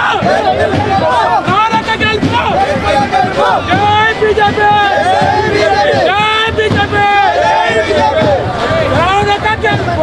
నారక గెలుపు జై బీజేపీ జై బీజేపీ నారక గెలుపు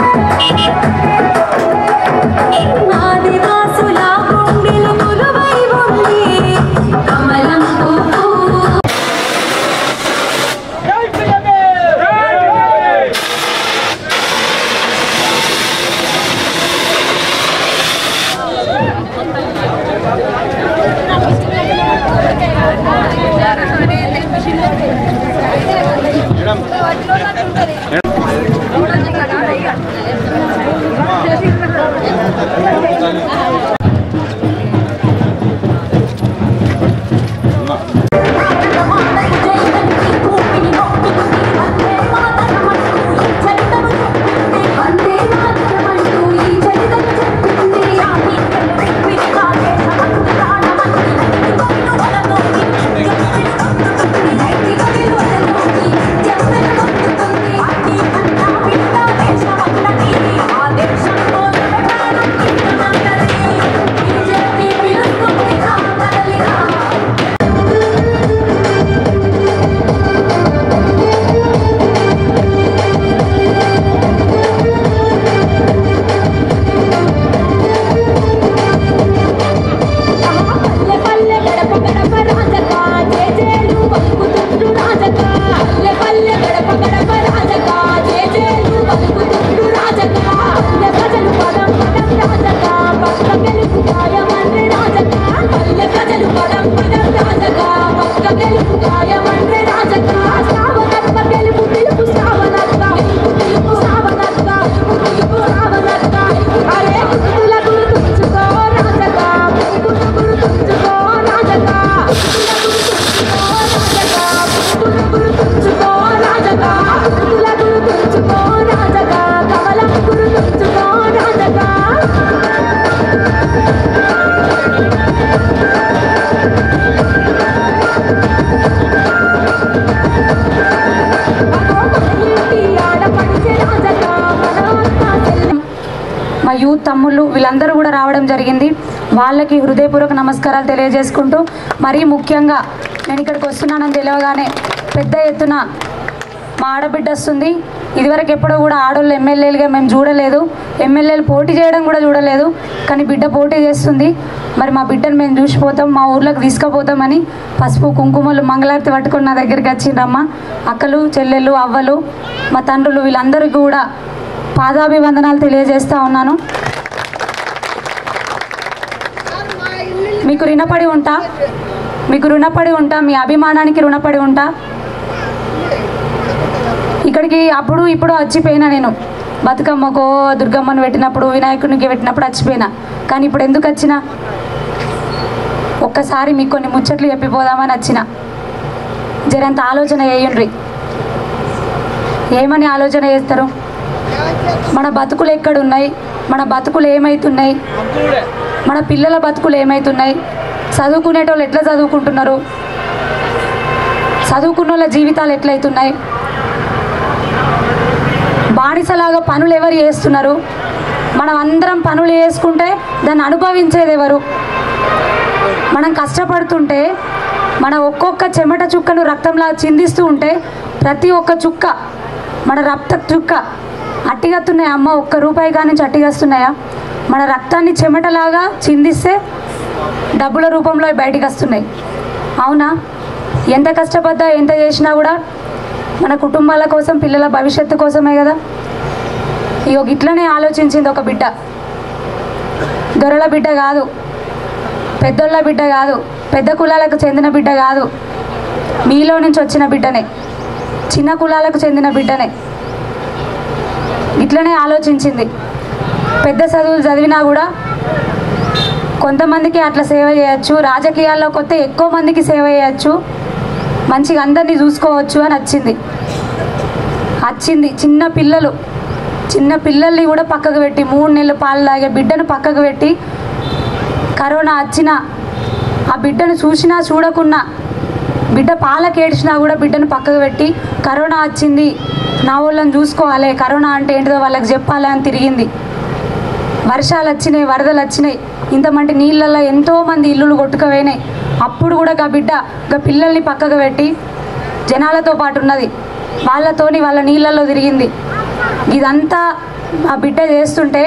ఆదివాసుల గుండెలు కొలువై అందరికీ హృదయపూర్వక నమస్కారాలు తెలియజేసుకుంటూ మరీ ముఖ్యంగా నేను ఇక్కడికి వస్తున్నానని తెలియగానే పెద్ద ఎత్తున మా ఆడబిడ్డ వస్తుంది ఇదివరకు ఎప్పుడో కూడా ఆడోళ్ళు ఎమ్మెల్యేలుగా మేము చూడలేదు ఎమ్మెల్యేలు పోటీ చేయడం కూడా చూడలేదు కానీ బిడ్డ పోటీ చేస్తుంది మరి మా బిడ్డను మేము చూసిపోతాం మా ఊర్లోకి తీసుకుపోతామని పసుపు కుంకుమలు మంగళారతి పట్టుకొని నా దగ్గరికి వచ్చిండ్రమ్మ అక్కలు చెల్లెళ్ళు అవ్వలు మా తండ్రులు వీళ్ళందరికీ కూడా పాదాభివందనాలు తెలియజేస్తా ఉన్నాను మీకు రుణపడి ఉంటా మీకు రుణపడి ఉంటా మీ అభిమానానికి రుణపడి ఉంటా ఇక్కడికి అప్పుడు ఇప్పుడు వచ్చిపోయినా నేను బతుకమ్మకో దుర్గమ్మను పెట్టినప్పుడు వినాయకునికి పెట్టినప్పుడు వచ్చిపోయినా కానీ ఇప్పుడు ఎందుకు వచ్చిన ఒక్కసారి మీకు కొన్ని ముచ్చట్లు చెప్పిపోదామని వచ్చిన జరంత ఆలోచన చేయండి ఏమని ఆలోచన చేస్తారు మన బతుకులు ఎక్కడున్నాయి మన బతుకులు ఏమవుతున్నాయి మన పిల్లల బతుకులు ఏమవుతున్నాయి చదువుకునేటోళ్ళు ఎట్లా చదువుకుంటున్నారు చదువుకున్న వాళ్ళ జీవితాలు ఎట్లయితున్నాయి బానిసలాగా పనులు ఎవరు చేస్తున్నారు మనం అందరం పనులు చేసుకుంటే దాన్ని అనుభవించేది ఎవరు మనం కష్టపడుతుంటే మన ఒక్కొక్క చెమట చుక్కను రక్తంలా చిందిస్తూ ఉంటే ప్రతి ఒక్క చుక్క మన రక్త చుక్క అట్టిగస్తున్నాయా అమ్మ ఒక్క రూపాయి కాడి నుంచి అట్టిగస్తున్నాయా మన రక్తాన్ని చెమటలాగా చిందిస్తే డబ్బుల రూపంలో అవి బయటికి వస్తున్నాయి అవునా ఎంత కష్టపడ్డా ఎంత చేసినా కూడా మన కుటుంబాల కోసం పిల్లల భవిష్యత్తు కోసమే కదా ఇగో ఇట్లనే ఆలోచించింది ఒక బిడ్డ దొరల బిడ్డ కాదు పెద్దోళ్ళ బిడ్డ కాదు పెద్ద కులాలకు చెందిన బిడ్డ కాదు మీలో నుంచి వచ్చిన బిడ్డనే చిన్న కులాలకు చెందిన బిడ్డనే ఇట్లనే ఆలోచించింది పెద్ద చదువులు చదివినా కూడా కొంతమందికి అట్లా సేవ చేయొచ్చు రాజకీయాల్లోకి వస్తే ఎక్కువ మందికి సేవ చేయొచ్చు మంచిగా అందరినీ చూసుకోవచ్చు అని వచ్చింది వచ్చింది చిన్న పిల్లలు చిన్న పిల్లల్ని కూడా పక్కకు పెట్టి మూడు నెలలు పాలు తాగే బిడ్డను పక్కకు పెట్టి కరోనా వచ్చినా ఆ బిడ్డను చూసినా చూడకున్నా బిడ్డ పాలకి ఏడ్చినా కూడా బిడ్డను పక్కకు పెట్టి కరోనా వచ్చింది నా వాళ్ళని చూసుకోవాలి కరోనా అంటే ఏంటిదో వాళ్ళకి చెప్పాలి అని తిరిగింది వర్షాలు వచ్చినాయి వరదలు వచ్చినాయి ఇంతమంది నీళ్ళల్లో ఎంతో మంది ఇల్లులు కొట్టుకుపోయినాయి అప్పుడు కూడా గా బిడ్డ గా పిల్లల్ని పక్కకు పెట్టి జనాలతో పాటు ఉన్నది వాళ్ళతోని వాళ్ళ నీళ్ళల్లో తిరిగింది ఇదంతా ఆ బిడ్డ చేస్తుంటే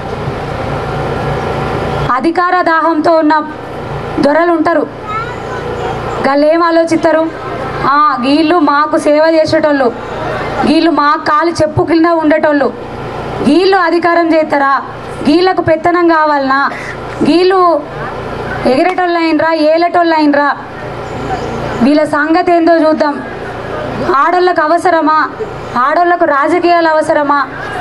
అధికార దాహంతో ఉన్న దొరలు ఉంటారు వాళ్ళు ఏం ఆలోచిస్తారు "ఆ, వీళ్ళు మాకు సేవ చేసేటోళ్ళు వీళ్ళు మా కాలు చెప్పు కింద ఉండేటోళ్ళు వీళ్ళు అధికారం చేస్తారా వీళ్ళకు పెత్తనం కావాలనా వీళ్ళు ఎగిరేటోళ్ళు అయినరా ఏలేటోళ్ళు అయినరా వీళ్ళ సంగతి ఏందో చూద్దాం ఆడోళ్ళకు అవసరమా ఆడోళ్ళకు రాజకీయాలు అవసరమా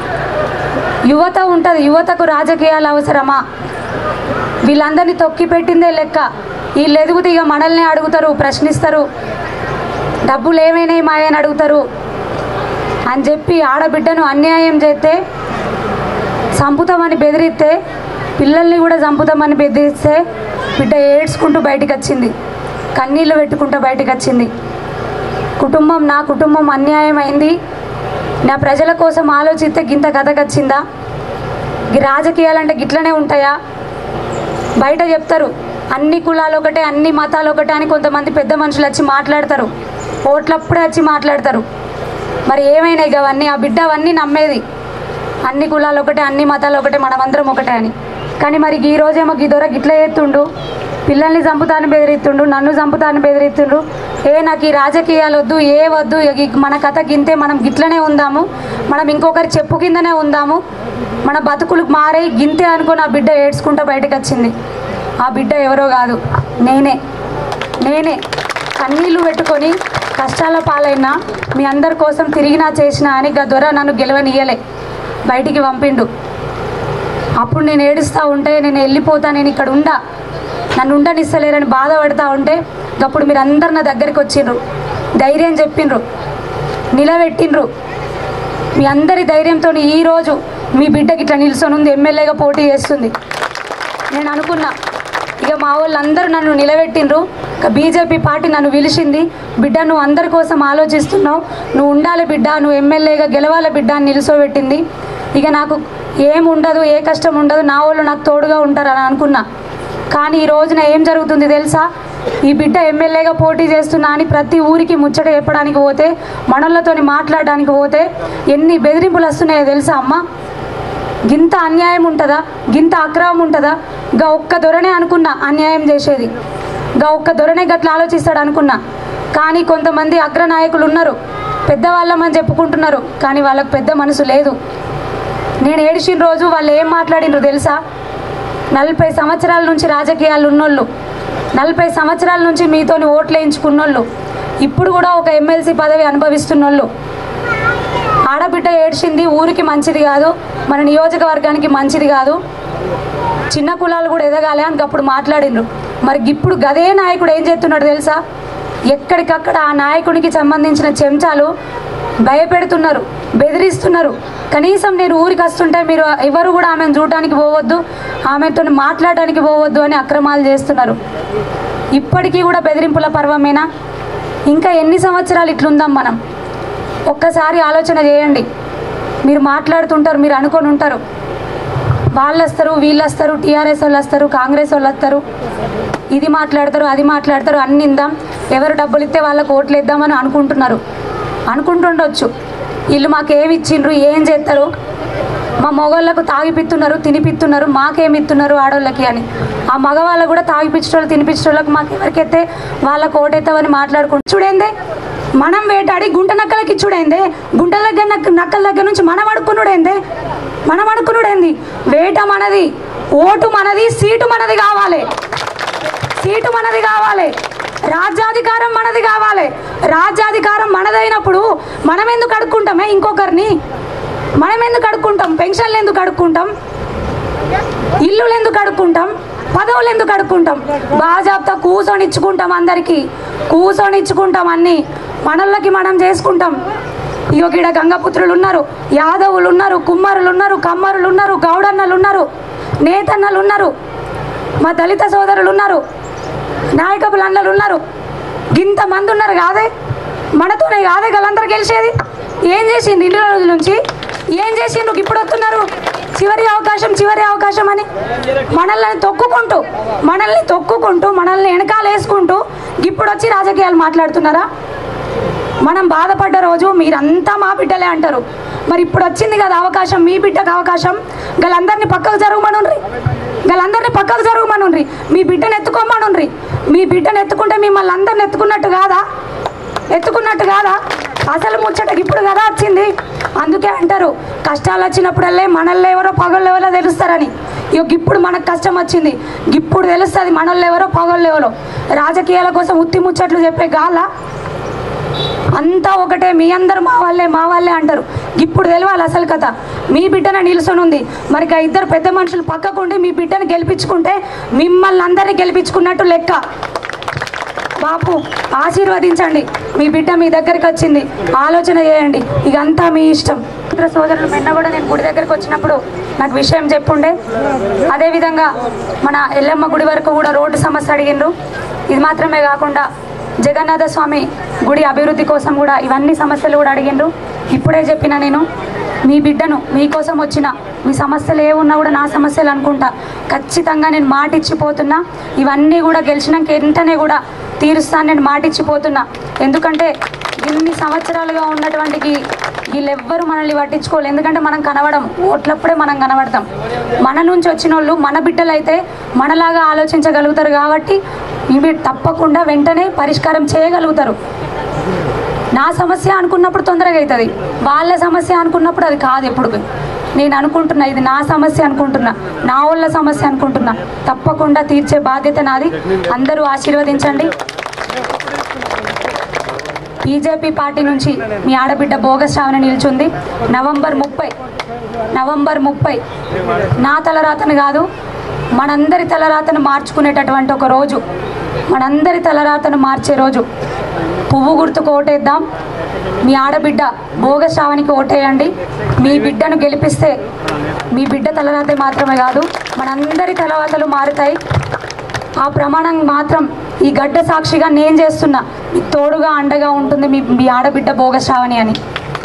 యువత ఉంటుంది యువతకు రాజకీయాలు అవసరమా వీళ్ళందరినీ తొక్కి పెట్టిందే లెక్క వీళ్ళు ఎదుగుతూ ఇక మనల్ని అడుగుతారు ప్రశ్నిస్తారు డబ్బులు ఏమైనాయి మాయ అని అడుగుతారు అని చెప్పి ఆడబిడ్డను అన్యాయం చేస్తే చంపుతామని బెదిరిస్తే పిల్లల్ని కూడా చంపుతామని బెదిరిస్తే బిడ్డ ఏడ్చుకుంటూ బయటికి వచ్చింది కన్నీళ్ళు పెట్టుకుంటూ బయటికి వచ్చింది కుటుంబం నా కుటుంబం అన్యాయం అయింది నా ప్రజల కోసం ఆలోచిస్తే గింత కథకొచ్చిందా ఈ రాజకీయాలంటే గిట్లనే ఉంటాయా బయట చెప్తారు అన్ని కులాలు ఒకటే అన్ని మతాలు ఒకటే అని కొంతమంది పెద్ద మనుషులు వచ్చి మాట్లాడతారు ఓట్లప్పుడే వచ్చి మాట్లాడతారు మరి ఏమైనాయి అవన్నీ ఆ బిడ్డ అవన్నీ నమ్మేది అన్ని కులాలు ఒకటే అన్ని మతాలు ఒకటే మనమందరం ఒకటే అని కానీ మరి ఈ రోజేమో ఈ దొర గిట్ల ఎత్తుండు పిల్లల్ని చంపుతాను బెదిరిస్తుండు నన్ను చంపుతాను బెదిరిస్తుండు ఏ నాకు ఈ రాజకీయాలు వద్దు ఏ వద్దు ఇక ఈ మన కథ గింతే మనం గిట్లనే ఉందాము మనం ఇంకొకరి చెప్పు కిందనే ఉందాము మన బతుకులు మారే గింతే అనుకుని ఆ బిడ్డ ఏడ్చుకుంటూ బయటకు వచ్చింది ఆ బిడ్డ ఎవరో కాదు నేనే నేనే కన్నీళ్లు పెట్టుకొని కష్టాల పాలైనా మీ అందరి కోసం తిరిగినా చేసినా అని గా దొర నన్ను గెలవనియలే బయటికి పంపిండు అప్పుడు నేను ఏడుస్తూ ఉంటే నేను వెళ్ళిపోతా నేను ఇక్కడ ఉండా నన్ను ఉండనిస్తలేరని బాధపడతా ఉంటే అప్పుడు మీరు అందరు నా దగ్గరికి వచ్చిండ్రు ధైర్యం చెప్పిండ్రు నిలబెట్టిండ్రు మీ అందరి ధైర్యంతో ఈరోజు మీ బిడ్డకి ఇట్లా నిల్చొని ఉంది ఎమ్మెల్యేగా పోటీ చేస్తుంది నేను అనుకున్నా ఇక మా వాళ్ళందరూ నన్ను నిలబెట్టిండ్రు ఇక బీజేపీ పార్టీ నన్ను పిలిచింది బిడ్డ నువ్వు అందరి కోసం ఆలోచిస్తున్నావు నువ్వు ఉండాలి బిడ్డ నువ్వు ఎమ్మెల్యేగా గెలవాలి బిడ్డ అని నిలుసోబెట్టింది ఇక నాకు ఏం ఉండదు ఏ కష్టం ఉండదు నా వాళ్ళు నాకు తోడుగా ఉంటారు అని అనుకున్నా కానీ ఈ రోజున ఏం జరుగుతుంది తెలుసా ఈ బిడ్డ ఎమ్మెల్యేగా పోటీ చేస్తున్నా అని ప్రతి ఊరికి ముచ్చట చెప్పడానికి పోతే మనోళ్ళతోని మాట్లాడడానికి పోతే ఎన్ని బెదిరింపులు వస్తున్నాయో తెలుసా అమ్మ గింత అన్యాయం ఉంటుందా గింత అక్రమం ఉంటుందా గా ఒక్క దొరనే అనుకున్నా అన్యాయం చేసేది గా ఒక్క దొరనే గట్ల ఆలోచిస్తాడు అనుకున్నా కానీ కొంతమంది అగ్రనాయకులు ఉన్నారు పెద్దవాళ్ళమని చెప్పుకుంటున్నారు కానీ వాళ్ళకు పెద్ద మనసు లేదు నేను ఏడిచిన రోజు వాళ్ళు ఏం మాట్లాడినరు తెలుసా నలభై సంవత్సరాల నుంచి రాజకీయాలు ఉన్నోళ్ళు నలభై సంవత్సరాల నుంచి మీతోని ఓట్లు వేయించుకున్నోళ్ళు ఇప్పుడు కూడా ఒక ఎమ్మెల్సీ పదవి అనుభవిస్తున్నోళ్ళు ఆడబిడ్డ ఏడ్చింది ఊరికి మంచిది కాదు మన నియోజకవర్గానికి మంచిది కాదు చిన్న కులాలు కూడా ఎదగాలి అని అప్పుడు మాట్లాడిండ్రు మరి ఇప్పుడు గదే నాయకుడు ఏం చేస్తున్నాడు తెలుసా ఎక్కడికక్కడ ఆ నాయకుడికి సంబంధించిన చెంచాలు భయపెడుతున్నారు బెదిరిస్తున్నారు కనీసం నేను ఊరికి వస్తుంటే మీరు ఎవరు కూడా ఆమెను చూడటానికి పోవద్దు ఆమెతో మాట్లాడడానికి పోవద్దు అని అక్రమాలు చేస్తున్నారు ఇప్పటికీ కూడా బెదిరింపుల పర్వమేనా ఇంకా ఎన్ని సంవత్సరాలు ఇట్లుందాం మనం ఒక్కసారి ఆలోచన చేయండి మీరు మాట్లాడుతుంటారు మీరు అనుకొని ఉంటారు వాళ్ళు వస్తారు వీళ్ళు వస్తారు టీఆర్ఎస్ వాళ్ళు వస్తారు కాంగ్రెస్ వాళ్ళు వస్తారు ఇది మాట్లాడతారు అది మాట్లాడతారు అన్ని ఇందాం ఎవరు డబ్బులు ఇస్తే వాళ్ళకి ఓట్లు ఇద్దామని అనుకుంటున్నారు అనుకుంటుండొచ్చు వీళ్ళు మాకు ఏమి ఇచ్చిండ్రు ఏం చేస్తారు మా మగవాళ్ళకు తాగిపిస్తున్నారు తినిపిస్తున్నారు మాకేమి ఇస్తున్నారు ఆడవాళ్ళకి అని ఆ మగవాళ్ళు కూడా తాగిపించడం తినిపించడానికి మాకు ఎవరికైతే వాళ్ళకు ఓటెత్తామని మాట్లాడుకుంటూ చూడేందే మనం వేటాడి గుంట నక్కలకి ఇచ్చుడైందే గుంటల దగ్గర నక్క- నక్కల దగ్గర నుంచి మనం అడుక్కునుడేందే మనం అడుక్కునుడేంది వేట మనది ఓటు మనది సీటు మనది కావాలి సీటు మనది కావాలి రాజ్యాధికారం మనది కావాలి రాజ్యాధికారం మనదైనప్పుడు మనం ఎందుకు అడుక్కుంటామే ఇంకొకరిని మనం ఎందుకు అడుక్కుంటాం పెన్షన్లు ఎందుకు అడుక్కుంటాం ఇల్లులు ఎందుకు అడుక్కుంటాం పదవులు ఎందుకు అడుక్కుంటాం బాజాబ్తా కూర్చొని ఇచ్చుకుంటాం అందరికీ కూర్చొని ఇచ్చుకుంటాం అన్ని మనల్లకి మనం చేసుకుంటాం ఇగో గిడ గంగపుత్రులు ఉన్నారు యాదవులు ఉన్నారు కుమ్మరులు ఉన్నారు కమ్మరులు ఉన్నారు గౌడన్నలు ఉన్నారు నేతన్నలు ఉన్నారు మా దళిత సోదరులు ఉన్నారు నాయకపులు అన్నలు ఉన్నారు ఇంతమంది ఉన్నారు కాదే మనతోనే కాదే గలందరూ గెలిచేది ఏం చేసిండు ఇన్ని రోజుల నుంచి ఏం చేసిండు ఇప్పుడు వస్తున్నారు చివరి అవకాశం చివరి అవకాశం అని మనల్ని తొక్కుకుంటూ మనల్ని తొక్కుకుంటూ మనల్ని వెనకాల వేసుకుంటూ ఇప్పుడు వచ్చి రాజకీయాలు మాట్లాడుతున్నారా మనం బాధపడ్డ రోజు మీరంతా మా బిడ్డలే అంటారు మరి ఇప్పుడు వచ్చింది కదా అవకాశం మీ బిడ్డకు అవకాశం గలందరినీ పక్కకు జరగమనుండ్రి గలందరినీ పక్కకు జరగమనుండ్రి మీ బిడ్డను ఎత్తుకోమనుండ్రి మీ బిడ్డను ఎత్తుకుంటే మిమ్మల్ని అందరిని ఎత్తుకున్నట్టు కాదా ఎత్తుకున్నట్టు కాదా అసలు ముచ్చటకి ఇప్పుడు కదా వచ్చింది అందుకే అంటారు కష్టాలు వచ్చినప్పుడల్లే మనల్ని ఎవరో పగళ్ళు ఎవరో తెలుస్తారని ఇక ఇప్పుడు మనకు కష్టం వచ్చింది ఇప్పుడు తెలుస్తుంది మనల్ని ఎవరో పగళ్ళు ఎవరో రాజకీయాల కోసం ఉత్తి ముచ్చట్లు చెప్పే గాలా అంతా ఒకటే మీ అందరు మా వాళ్ళే మా వాళ్ళే అంటారు ఇప్పుడు తెలవాలి అసలు కథ మీ బిడ్డన నిలుసొని ఉంది మరి ఇక ఇద్దరు పెద్ద మనుషులు పక్కకుండి మీ బిడ్డను గెలిపించుకుంటే మిమ్మల్ని అందరినీ గెలిపించుకున్నట్టు లెక్క బాపు ఆశీర్వదించండి మీ బిడ్డ మీ దగ్గరికి వచ్చింది ఆలోచన చేయండి ఇదంతా మీ ఇష్టం ఇతర సోదరులు నిన్న కూడా నేను గుడి దగ్గరికి వచ్చినప్పుడు నాకు విషయం చెప్పుండే అదేవిధంగా మన ఎల్లమ్మ గుడి వరకు కూడా రోడ్డు సమస్య అడిగిండ్రు ఇది మాత్రమే కాకుండా జగన్నాథ స్వామి గుడి అభివృద్ధి కోసం కూడా ఇవన్నీ సమస్యలు కూడా అడిగిండ్రు ఇప్పుడే చెప్పిన నేను మీ బిడ్డను మీకోసం వచ్చిన మీ సమస్యలు ఏ ఉన్నా కూడా నా సమస్యలు అనుకుంటా ఖచ్చితంగా నేను మాటిచ్చిపోతున్నా ఇవన్నీ కూడా గెలిచినాక వెంటనే కూడా తీరుస్తాను నేను మాటిచ్చిపోతున్నా ఎందుకంటే ఇన్ని సంవత్సరాలుగా ఉన్నటువంటి ఈ- వీళ్ళెవ్వరూ మనల్ని పట్టించుకోవాలి ఎందుకంటే మనం కనబడం ఓట్లప్పుడే మనం కనబడతాం మన నుంచి వచ్చిన వాళ్ళు మన బిడ్డలైతే మనలాగా ఆలోచించగలుగుతారు కాబట్టి ఇవి తప్పకుండా వెంటనే పరిష్కారం చేయగలుగుతారు నా సమస్య అనుకున్నప్పుడు తొందరగా అవుతుంది వాళ్ళ సమస్య అనుకున్నప్పుడు అది కాదు ఎప్పుడు నేను అనుకుంటున్నా ఇది నా సమస్య అనుకుంటున్నా నా వాళ్ళ సమస్య అనుకుంటున్నా తప్పకుండా తీర్చే బాధ్యత నాది అందరూ ఆశీర్వదించండి బీజేపీ పార్టీ నుంచి మీ ఆడబిడ్డ బోగస్ శ్రావణ నిల్చుంది నవంబర్ ముప్పై నవంబర్ ముప్పై నా తలరాతను కాదు మనందరి తలరాతను మార్చుకునేటటువంటి ఒక రోజు మనందరి తలరాతను మార్చే రోజు పువ్వు గుర్తుకు ఓటేద్దాం మీ ఆడబిడ్డ భోగ శ్రావణికి ఓటేయండి మీ బిడ్డను గెలిపిస్తే మీ బిడ్డ తలరాతే మాత్రమే కాదు మనందరి తలరాతలు మారుతాయి ఆ ప్రమాణం మాత్రం ఈ గడ్డ సాక్షిగా నేను చేస్తున్నా మీకు తోడుగా అండగా ఉంటుంది మీ మీ ఆడబిడ్డ భోగ శ్రావణి అని